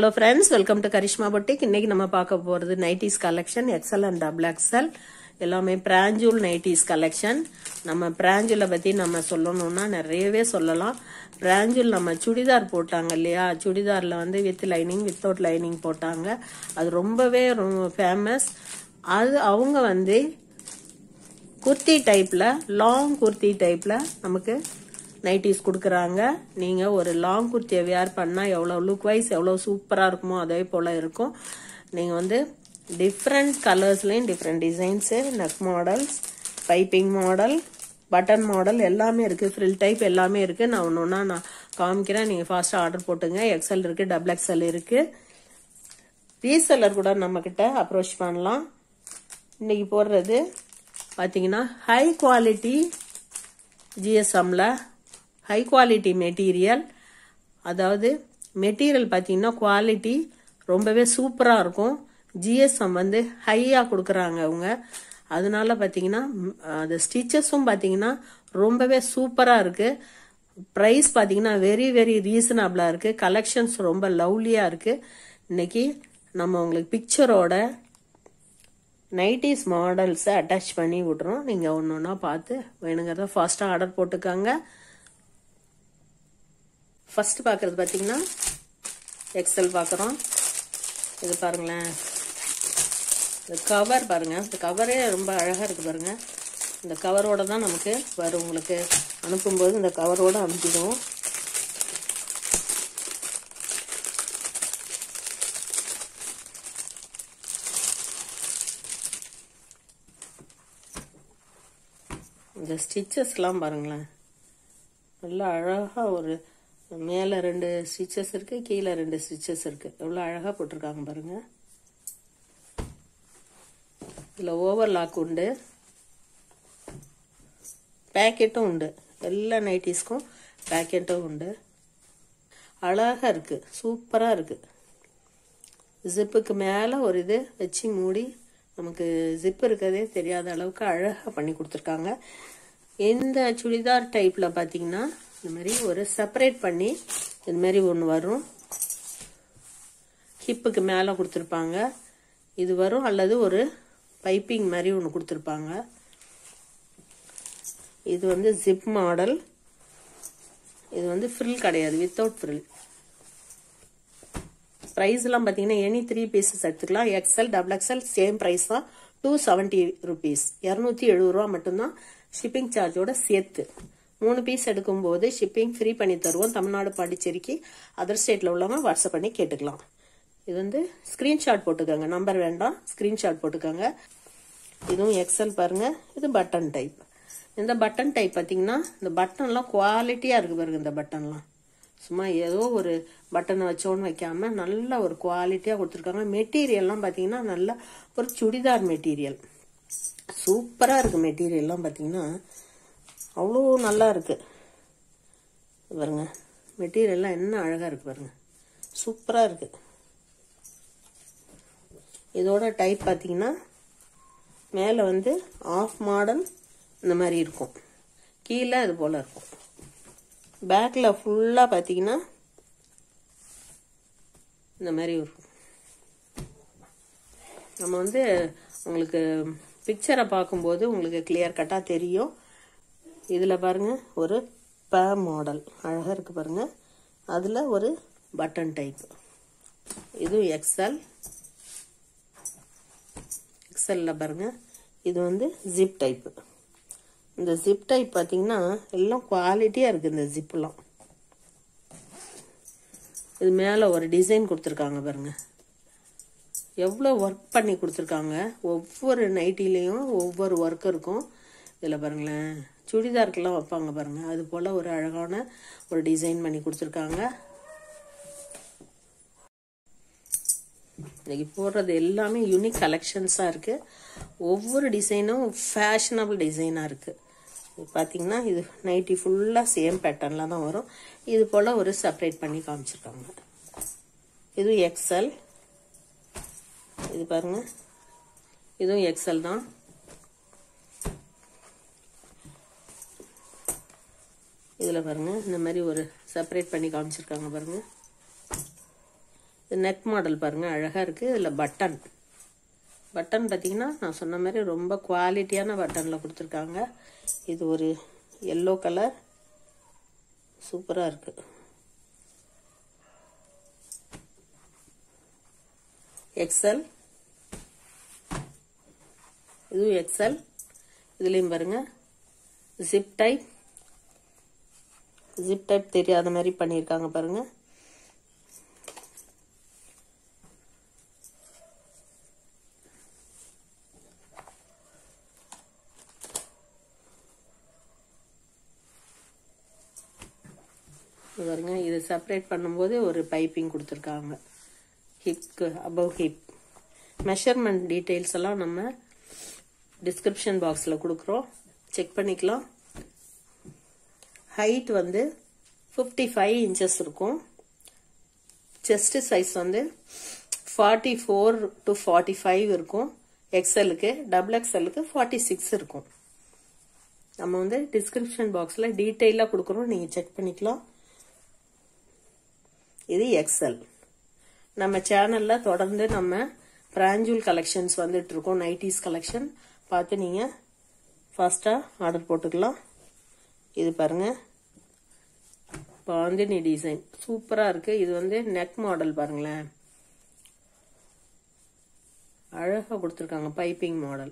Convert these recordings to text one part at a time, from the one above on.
hello friends welcome to Karishma boutique இன்னைக்கு நம்ம பார்க்க போறது nighties collection XL and double XL எல்லாமே பிராஞ்சூல் நைட்டிஸ் கலெக்ஷன் நம்ம பிராஞ்சூலை பத்தி நம்ம சொல்லணும்னா நிறையவே சொல்லலாம் பிராஞ்சூல் நம்ம சுடிதார் போட்டாங்க இல்லையா சுடிதார்ல வந்து வித் லைனிங் வித்தவுட் லைனிங் போட்டாங்க அது ரொம்பவே ரொம்ப ஃபேமஸ் அது அவங்க வந்து குர்த்தி டைப்ல லாங் குர்த்தி டைப்ல நமக்கு நைட்டிஸ் கொடுக்குறாங்க நீங்க ஒரு லாங் குர்த்தியை வியர் பண்ணா எவ்வளவு லுக் வைஸ் எவ்வளவு சூப்பரா இருக்குமோ அதே போல இருக்கும் நீங்க வந்து டிஃப்ரெண்ட் கலர்ஸ்லயும் different designs neck models piping model button model எல்லாமே இருக்கு ஃப்ரில் டைப் எல்லாமே இருக்கு நான் ஒன்று ஒன்றா நான் காமிக்கிறேன் நீங்க ஃபாஸ்டா ஆர்டர் போட்டுங்க எக்ஸல் இருக்கு டபுள் எக்ஸல் இருக்கு ரீசெல்லர் கூட நம்ம கிட்ட அப்ரோச் பண்ணலாம் இன்னைக்கு போடுறது பார்த்தீங்கன்னா ஹை குவாலிட்டி ஜிஎஸ்எம்ல ஹை குவாலிட்டி மெட்டீரியல் அதாவது மெட்டீரியல் பார்த்தீங்கன்னா குவாலிட்டி ரொம்பவே சூப்பராக இருக்கும் ஜிஎஸ்எம் வந்து ஹையாக கொடுக்குறாங்க அவங்க அதனால பார்த்தீங்கன்னா அது ஸ்டிச்சஸும் பார்த்தீங்கன்னா ரொம்பவே சூப்பராக இருக்கு ப்ரைஸ் பார்த்தீங்கன்னா வெரி வெரி ரீசனபிளாக இருக்கு கலெக்ஷன்ஸ் ரொம்ப லவ்லியாக இருக்கு இன்னைக்கு நம்ம உங்களுக்கு பிக்சரோட நைட்டிஸ் மாடல்ஸை அட்டாச் பண்ணி விட்றோம் நீங்கள் ஒன்று ஒன்றா பார்த்து வேணுங்கிறத ஃபாஸ்ட்டாக ஆர்டர் போட்டுக்காங்க ஃபர்ஸ்ட் பார்க்குறது பார்த்தீங்கன்னா எக்ஸல் பார்க்குறோம் இது பாருங்களேன் இந்த கவர் பாருங்க இந்த கவரே ரொம்ப அழகாக இருக்கு பாருங்க இந்த கவரோட தான் நமக்கு வரும் உங்களுக்கு அனுப்பும்போது இந்த கவரோட அனுப்பிடுவோம் இந்த ஸ்டிச்சஸ்லாம் பாருங்களேன் நல்லா அழகாக ஒரு மேலே ரெண்டு ஸ்டிச்சஸ் இருக்கு கீழே ரெண்டு ஸ்டிச்சஸ் இருக்கு எவ்வளோ அழகாக போட்டிருக்காங்க பாருங்க இதில் ஓவர்லாக் உண்டு பேக்கெட்டும் உண்டு எல்லா நைட்டிஸ்க்கும் பேக்கெட்டும் உண்டு அழகாக இருக்கு சூப்பராக இருக்கு ஜிப்புக்கு மேலே ஒரு இது வச்சு மூடி நமக்கு ஜிப் இருக்கிறதே தெரியாத அளவுக்கு அழகாக பண்ணி கொடுத்துருக்காங்க எந்த சுடிதார் டைப்பில் பார்த்தீங்கன்னா இந்த மாதிரி ஒரு செப்பரேட் பண்ணி இது மாதிரி ஒன்று வரும் ஹிப்புக்கு மேலே கொடுத்துருப்பாங்க இது வரும் அல்லது ஒரு பைப்பிங் மாதிரி ஒன்று கொடுத்துருப்பாங்க இது வந்து ஜிப் மாடல் இது வந்து ஃப்ரில் கிடையாது வித்தவுட் ஃப்ரில் ப்ரைஸ்லாம் பார்த்தீங்கன்னா எனி த்ரீ பீசஸ் எடுத்துக்கலாம் XL double XL same price தான் டூ செவன்ட்டி ருபீஸ் இரநூத்தி எழுபது ரூபா மட்டும்தான் ஷிப்பிங் சார்ஜோட சேர்த்து மூணு பீஸ் எடுக்கும்போது ஷிப்பிங் ஃப்ரீ பண்ணி தருவோம் தமிழ்நாடு பாண்டிச்சேரிக்கு அதர் ஸ்டேட்டில் உள்ளவங்க வாட்ஸ்அப் பண்ணி கேட்டுக்கலாம் இது வந்து ஸ்க்ரீன்ஷாட் போட்டுக்கோங்க நம்பர் வேண்டாம் ஸ்க்ரீன்ஷாட் போட்டுக்கோங்க இதுவும் எக்ஸல் பாருங்க இது பட்டன் டைப் இந்த பட்டன் டைப் பார்த்தீங்கன்னா இந்த பட்டன்லாம் குவாலிட்டியாக இருக்கு பாருங்க இந்த பட்டன்லாம் சும்மா ஏதோ ஒரு பட்டனை வச்சோன்னு வைக்காம நல்ல ஒரு குவாலிட்டியாக கொடுத்துருக்காங்க மெட்டீரியல்லாம் பார்த்தீங்கன்னா நல்ல ஒரு சுடிதார் மெட்டீரியல் சூப்பராக இருக்கு மெட்டீரியல்லாம் பார்த்தீங்கன்னா அவ்வளோ நல்லா இருக்கு பாருங்க மெட்டீரியல்லாம் என்ன அழகாக இருக்கு பாருங்க சூப்பராக இருக்கு இதோட டைப் பார்த்தீங்கன்னா மேலே வந்து ஆஃப் மாடல் இந்த மாதிரி இருக்கும் கீழே இது போல் இருக்கும் பேக்கில் ஃபுல்லாக பார்த்தீங்கன்னா இந்த மாதிரி இருக்கும் நம்ம வந்து உங்களுக்கு பிக்சரை பார்க்கும்போது உங்களுக்கு கிளியர் கட்டாக தெரியும் இதில் பாருங்க ஒரு ப மாடல் அழகாக இருக்கு பாருங்க அதில் ஒரு பட்டன் டைப் இதுவும் எக்ஸல் எக்ஸலில் பாருங்க இது வந்து ஜிப் டைப்பு இந்த ஜிப் டைப் பார்த்தீங்கன்னா எல்லாம் குவாலிட்டியாக இருக்குது இந்த ஜிப்லாம் இது மேலே ஒரு டிசைன் கொடுத்துருக்காங்க பாருங்க எவ்வளோ ஒர்க் பண்ணி கொடுத்துருக்காங்க ஒவ்வொரு நைட்டிலையும் ஒவ்வொரு ஒர்க் இருக்கும் இதில் பாருங்களேன் சுடிதாருக்கெல்லாம் வைப்பாங்க பாருங்க அது போல் ஒரு அழகான ஒரு டிசைன் பண்ணி கொடுத்துருக்காங்க இன்னைக்கு போடுறது எல்லாமே யூனிக் கலெக்ஷன்ஸாக இருக்குது ஒவ்வொரு டிசைனும் ஃபேஷனபிள் டிசைனாக இருக்குது பார்த்தீங்கன்னா இது நைட்டி ஃபுல்லாக சேம் பேட்டர்னில் தான் வரும் இது போல் ஒரு செப்பரேட் பண்ணி காமிச்சிருக்காங்க இது எக்ஸல் இது பாருங்க இதுவும் எக்ஸல் தான் இதில் பாருங்க இந்த மாதிரி ஒரு செப்பரேட் பண்ணி காமிச்சிருக்காங்க பாருங்க இது நெக் மாடல் பாருங்கள் அழகாக இருக்குது இதில் பட்டன் பட்டன் பார்த்தீங்கன்னா நான் சொன்ன மாதிரி ரொம்ப குவாலிட்டியான பட்டனில் கொடுத்துருக்காங்க இது ஒரு எல்லோ கலர் சூப்பராக இருக்குது எக்ஸல் இதுவும் எக்ஸல் இதுலேயும் பாருங்க ஜிப் டைப் ஜிப் டைப் தெரியாத மாதிரி பண்ணியிருக்காங்க பாருங்க இது பாருங்க இது செப்பரேட் பண்ணும்போது ஒரு பைப்பிங் கொடுத்துருக்காங்க ஹிப்க்கு அபவ் ஹிப் மெஷர்மெண்ட் டீட்டெயில்ஸ் எல்லாம் நம்ம டிஸ்கிரிப்ஷன் பாக்ஸில் கொடுக்குறோம் செக் பண்ணிக்கலாம் ஹைட் வந்து ஃபிஃப்டி ஃபைவ் இன்ச்சஸ் இருக்கும் செஸ்ட் சைஸ் வந்து forty four to forty five இருக்கும் எக்ஸலுக்கு டபுள் எக்ஸலுக்கு ஃபார்ட்டி சிக்ஸ் இருக்கும் நம்ம வந்து டிஸ்கிரிப்ஷன் பாக்ஸில் டீட்டெயிலாக கொடுக்குறோம் நீங்கள் செக் பண்ணிக்கலாம் இது எக்ஸல் நம்ம சேனலில் தொடர்ந்து நம்ம பிராஞ்சூல் கலெக்ஷன்ஸ் வந்துட்டு இருக்கோம் நைட்டிஸ் கலெக்ஷன் பார்த்து நீங்கள் ஃபாஸ்ட்டாக ஆர்டர் போட்டுக்கலாம் இது பாருங்க பாந்தினி டிசைன் சூப்பராக இருக்குது இது வந்து நெக் மாடல் பாருங்களேன் அழகாக கொடுத்துருக்காங்க பைப்பிங் மாடல்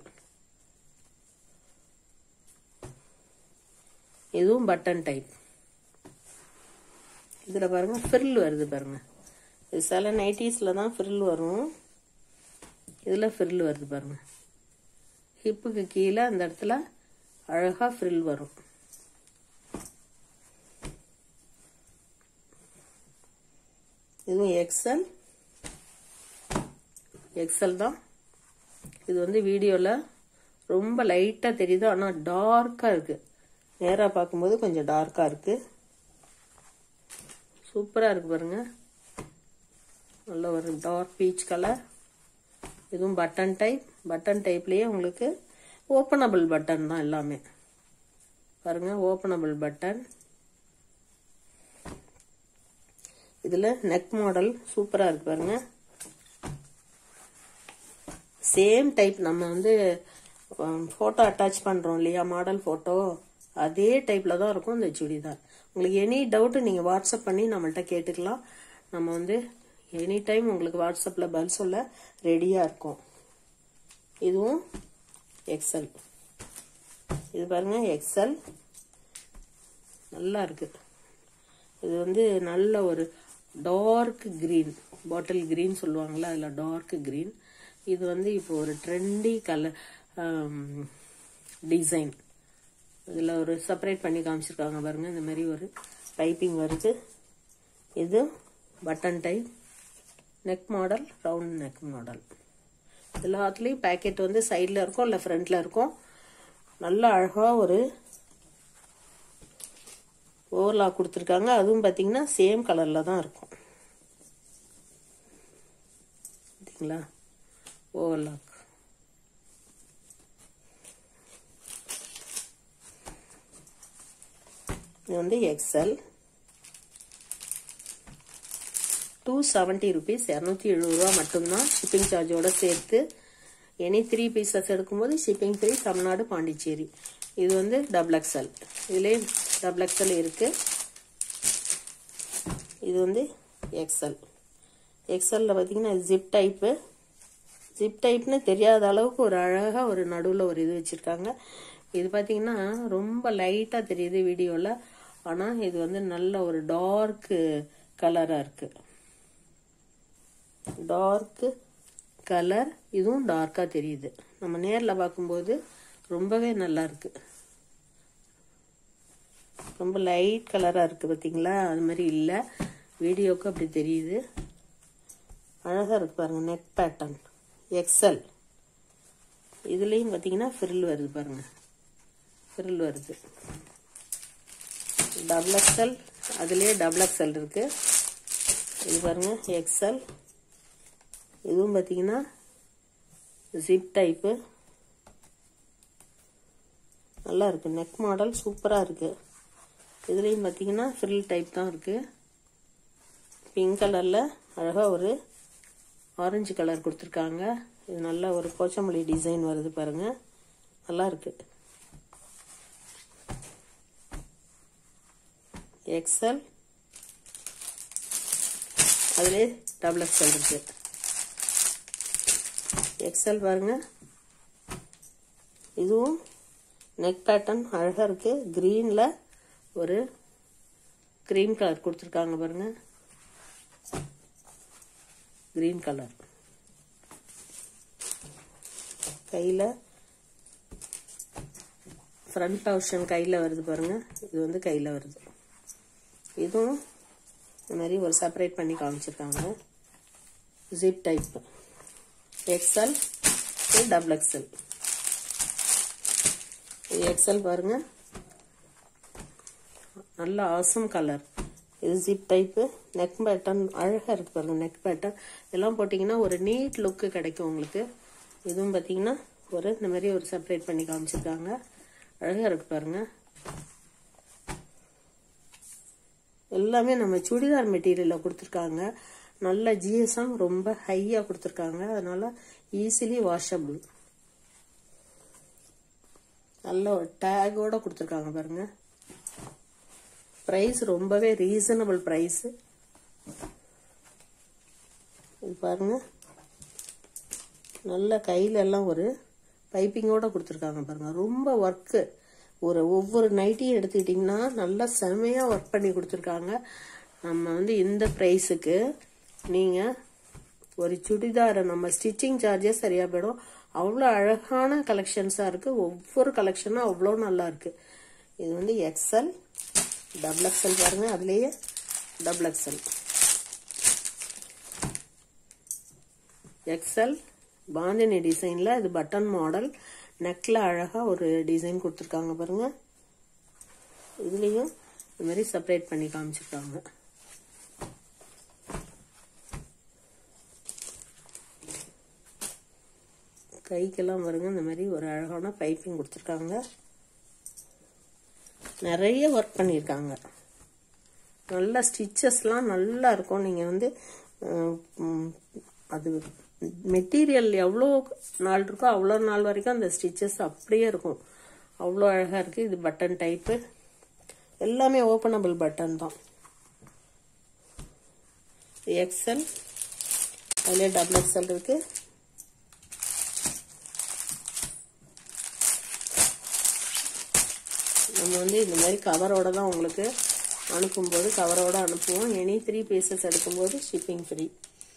இதுவும் பட்டன் டைப் இதில் பாருங்க ஃப்ரில் வருது பாருங்க இது சில நைட்டிஸில் தான் ஃப்ரில் வரும் இதில் ஃப்ரில் வருது பாருங்க ஹிப்புக்கு கீழே அந்த இடத்துல அழகாக ஃப்ரில் வரும் இதுவும் எக்ஸல் எக்ஸல் தான் இது வந்து வீடியோவில் ரொம்ப லைட்டாக தெரியுது ஆனால் டார்க்காக இருக்குது நேராக பார்க்கும்போது கொஞ்சம் டார்க்காக இருக்குது சூப்பராக இருக்கு பாருங்க நல்ல ஒரு டார்க் பீச் கலர் இதுவும் பட்டன் டைப் பட்டன் டைப்லேயே உங்களுக்கு ஓப்பனபிள் பட்டன் தான் எல்லாமே பாருங்க ஓப்பனபிள் பட்டன் இதில் நெக் மாடல் சூப்பராக இருக்கு பாருங்க சேம் டைப் நம்ம வந்து ஃபோட்டோ அட்டாச் பண்ணுறோம் இல்லையா மாடல் ஃபோட்டோ அதே டைப்பில் தான் இருக்கும் இந்த சுடிதார் உங்களுக்கு எனி டவுட்டு நீங்கள் வாட்ஸ்அப் பண்ணி நம்மள்ட்ட கேட்டுக்கலாம் நம்ம வந்து எனி டைம் உங்களுக்கு வாட்ஸ்அப்பில் பதில் சொல்ல ரெடியாக இருக்கும் இதுவும் எக்ஸல் இது பாருங்க எக்ஸல் நல்லா இருக்கு இது வந்து நல்ல ஒரு டார்க் கிரீன் பாட்டில் கிரீன் சொல்லுவாங்கள்ல அதில் டார்க் கிரீன் இது வந்து இப்போ ஒரு ட்ரெண்டி கலர் டிசைன் இதில் ஒரு செப்பரேட் பண்ணி காமிச்சிருக்காங்க பாருங்க இந்த மாதிரி ஒரு பைப்பிங் வருது இது button type neck model round neck model எல்லாத்துலேயும் பேக்கெட் வந்து சைடில் இருக்கும் இல்லை ஃப்ரண்ட்டில் இருக்கும் நல்ல அழகாக ஒரு ஓவர்லாக் கொடுத்துருக்காங்க அதுவும் பார்த்தீங்கன்னா சேம் கலரில் தான் இருக்கும் பார்த்தீங்களா ஓவர்லாக் இது வந்து எக்ஸல் டூ செவன்ட்டி ருபீஸ் இரநூத்தி எழுபது ரூபா மட்டும்தான் ஷிப்பிங் சார்ஜோட சேர்த்து எனி த்ரீ பீசஸ் எடுக்கும்போது ஷிப்பிங் ஃப்ரீ தமிழ்நாடு பாண்டிச்சேரி இது வந்து டபுள் எக்ஸல் இதுலேயே டபுள் எக்ஸல் இருக்கு இது வந்து எக்ஸல் எக்ஸலில் பார்த்தீங்கன்னா ஜிப் டைப்பு ஜிப் டைப்னு தெரியாத அளவுக்கு ஒரு அழகாக ஒரு நடுவில் ஒரு இது வச்சுருக்காங்க இது பார்த்தீங்கன்னா ரொம்ப லைட்டாக தெரியுது வீடியோவில் ஆனால் இது வந்து நல்ல ஒரு டார்க்கு கலராக இருக்குது டார்க்கு கலர் இதுவும் டார்க்காக தெரியுது நம்ம நேரில் பார்க்கும்போது ரொம்பவே நல்லா இருக்கு ரொம்ப லைட் கலராக இருக்குது பார்த்தீங்களா அது மாதிரி இல்லை வீடியோவுக்கு அப்படி தெரியுது அழகாக இருக்கு பாருங்க நெக் பேட்டர்ன் எக்ஸல் இதுலேயும் பார்த்தீங்கன்னா ஃப்ரில் வருது பாருங்க ஃப்ரில் வருது டபுள் எக்ஸல் அதுலேயே டபுள் எக்ஸல் இருக்கு இது பாருங்க எக்ஸல் இதுவும் பார்த்தீங்கன்னா ஜிப் டைப்பு நல்லா இருக்கு நெக் மாடல் சூப்பராக இருக்கு இதுலேயும் பார்த்தீங்கன்னா ஃப்ரில் டைப் தான் இருக்கு பிங்க் கலரில் அழகாக ஒரு ஆரஞ்சு கலர் கொடுத்துருக்காங்க இது நல்ல ஒரு கோச்சமல்லி டிசைன் வருது பாருங்க நல்லா இருக்கு எக்ஸல் அதுலேயே டபுள் எக்ஸல் இருக்கு எக்ஸல் பாருங்க இதுவும் நெக் பேட்டர்ன் அழகாக இருக்கு க்ரீனில் ஒரு க்ரீம் கலர் கொடுத்துருக்காங்க பாருங்க க்ரீன் கலர் கையில் ஃப்ரண்ட் போர்ஷன் கையில் வருது பாருங்க இது வந்து கையில் வருது இதுவும் இந்த மாதிரி ஒரு செப்பரேட் பண்ணி காமிச்சிருக்காங்க zip type XL double XL இது எக்ஸல் பாருங்க நல்ல ஆசம் கலர் இது ஜிப் டைப்பு நெக் பேட்டர்ன் அழகாக இருக்கு பாருங்க நெக் பேட்டர்ன் இதெல்லாம் போட்டிங்கன்னா ஒரு நீட் லுக்கு கிடைக்கும் உங்களுக்கு இதுவும் பார்த்தீங்கன்னா ஒரு இந்த மாதிரி ஒரு செப்பரேட் பண்ணி காமிச்சிருக்காங்க அழகாக இருக்கு பாருங்க எல்லாமே நம்ம சுடிதார் மெட்டீரியலில் கொடுத்துருக்காங்க நல்ல ஜிஎஸ்எம் ரொம்ப ஹையாக கொடுத்துருக்காங்க அதனால ஈஸிலி வாஷபிள் நல்ல ஒரு டேகோட கொடுத்துருக்காங்க பாருங்க ப்ரைஸ் ரொம்பவே ரீசனபிள் ப்ரைஸ் இது பாருங்க நல்ல கையில எல்லாம் ஒரு பைப்பிங்கோட கொடுத்துருக்காங்க பாருங்க ரொம்ப ஒர்க்கு ஒரு ஒவ்வொரு நைட்டியும் எடுத்துக்கிட்டிங்கன்னா நல்லா செமையாக ஒர்க் பண்ணி கொடுத்துருக்காங்க நம்ம வந்து இந்த ப்ரைஸுக்கு நீங்கள் ஒரு சுடிதாரை நம்ம ஸ்டிச்சிங் சார்ஜே சரியாக போயிடும் அவ்வளோ அழகான கலெக்ஷன்ஸாக இருக்குது ஒவ்வொரு கலெக்ஷனும் அவ்வளோ நல்லா இருக்குது இது வந்து எக்ஸல் டபுள் எக்ஸல் பாருங்க அதுலேயே டபுள் எக்ஸல் எக்ஸல் பாந்தினி டிசைனில் இது பட்டன் மாடல் நெக்கில் அழகாக ஒரு டிசைன் கொடுத்துருக்காங்க பாருங்க இதுலேயும் இந்த மாதிரி செப்பரேட் பண்ணி காமிச்சிருக்காங்க கைக்கெல்லாம் பாருங்க இந்த மாதிரி ஒரு அழகான பைப்பிங் கொடுத்துருக்காங்க நிறைய ஒர்க் பண்ணியிருக்காங்க நல்ல ஸ்டிச்சஸ்லாம் நல்லா இருக்கும் நீங்கள் வந்து அது மெட்டீரியல் எவ்வளோ நாள் இருக்கோ அவ்வளோ நாள் வரைக்கும் அந்த ஸ்டிச்சஸ் அப்படியே இருக்கும் அவ்வளோ அழகாக இருக்குது இது பட்டன் டைப்பு எல்லாமே ஓப்பனபிள் பட்டன் தான் எக்ஸல் அதிலே டபுள் எக்ஸல் இருக்குது நம்ம வந்து இந்த மாதிரி கவரோட தான் உங்களுக்கு அனுப்பும்போது கவரோட அனுப்புவோம் எனி த்ரீ பீசஸ் எடுக்கும்போது shipping free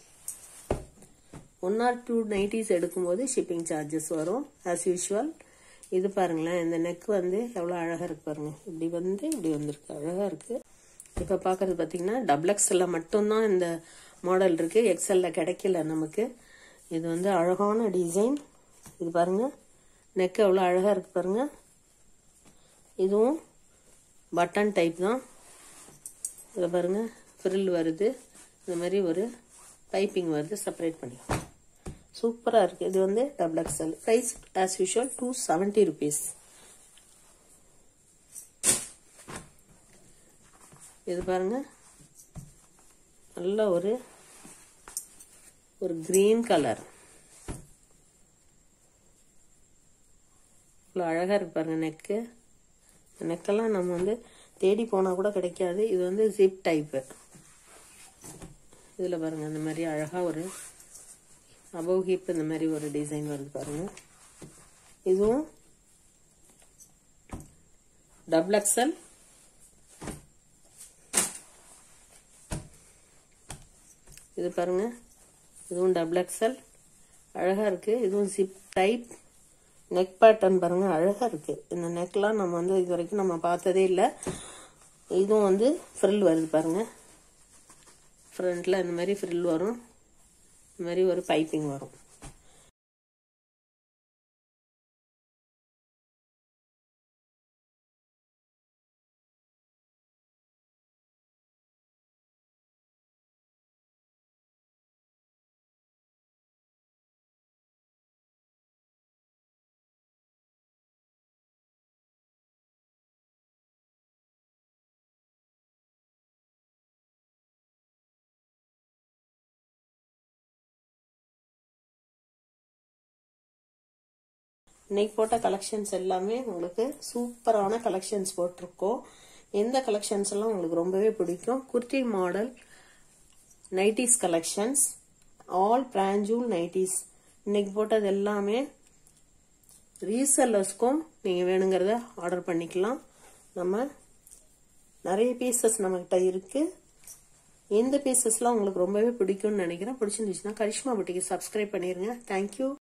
one or two nighties எடுக்கும்போது ஷிப்பிங் சார்ஜஸ் வரும் ஆஸ் யூஷுவல் இது பாருங்களேன் இந்த நெக் வந்து எவ்வளோ அழகாக இருக்கு பாருங்க இப்படி வந்து இப்படி வந்திருக்கு அழகாக இருக்கு இப்போ பார்க்கறது பார்த்தீங்கன்னா டபுள் எக்ஸ்எல்ல மட்டும்தான் இந்த மாடல் இருக்கு எக்ஸ்எல்ல கிடைக்கல நமக்கு இது வந்து அழகான டிசைன் இது பாருங்க நெக் எவ்வளோ அழகாக இருக்கு பாருங்க இதுவும் பட்டன் டைப் தான் இதில் பாருங்க ஃப்ரில் வருது இந்த மாதிரி ஒரு பைப்பிங் வருது செப்பரேட் பண்ணிக்கலாம் சூப்பராக இருக்குது இது வந்து double XL price as usual two seventy rupees இது பாருங்க நல்ல ஒரு ஒரு கிரீன் கலர் இவ்வளோ அழகாக இருக்கு பாருங்க நெக்கு நெக்கெல்லாம் நம்ம வந்து தேடி போனால் கூட கிடைக்காது இது வந்து ஜிப் டைப்பு இதில் பாருங்க இந்த மாதிரி அழகாக ஒரு அபவ் ஹிப் இந்த மாதிரி ஒரு டிசைன் வருது பாருங்க இதுவும் டபுள் எக்ஸல் இது பாருங்க இதுவும் டபுள் எக்ஸல் அழகா இருக்கு இதுவும் ஜிப் டைப் நெக் பேட்டர்ன் பாருங்க அழகா இருக்கு இந்த நெக்லாம் நம்ம வந்து இது வரைக்கும் நம்ம பார்த்ததே இல்லை இதுவும் வந்து ஃப்ரில் வருது பாருங்க ஃப்ரண்ட்ல இந்த மாதிரி ஃப்ரில் வரும் இந்த மாதிரி ஒரு பைப்பிங் வரும் இன்னைக்கு போட்ட கலெக்ஷன்ஸ் எல்லாமே உங்களுக்கு சூப்பரான கலெக்ஷன்ஸ் போட்டிருக்கோம் எந்த கலெக்ஷன்ஸ் எல்லாம் உங்களுக்கு ரொம்பவே பிடிக்கும் kurti model nighties collections all பிராஞ்சூல் நைட்டிஸ் இன்னைக்கு போட்டது எல்லாமே ரீசெல்லர்ஸ்க்கும் நீங்கள் வேணுங்கிறத ஆர்டர் பண்ணிக்கலாம் நம்ம நிறைய பீசஸ் நம்மகிட்ட இருக்கு எந்த பீசஸ்லாம் உங்களுக்கு ரொம்பவே பிடிக்கும்னு நினைக்கிறேன் பிடிச்சிருந்துச்சுன்னா கரிஷ்மா புட்டிக்கு சப்ஸ்கிரைப் பண்ணிடுங்க தேங்க்யூ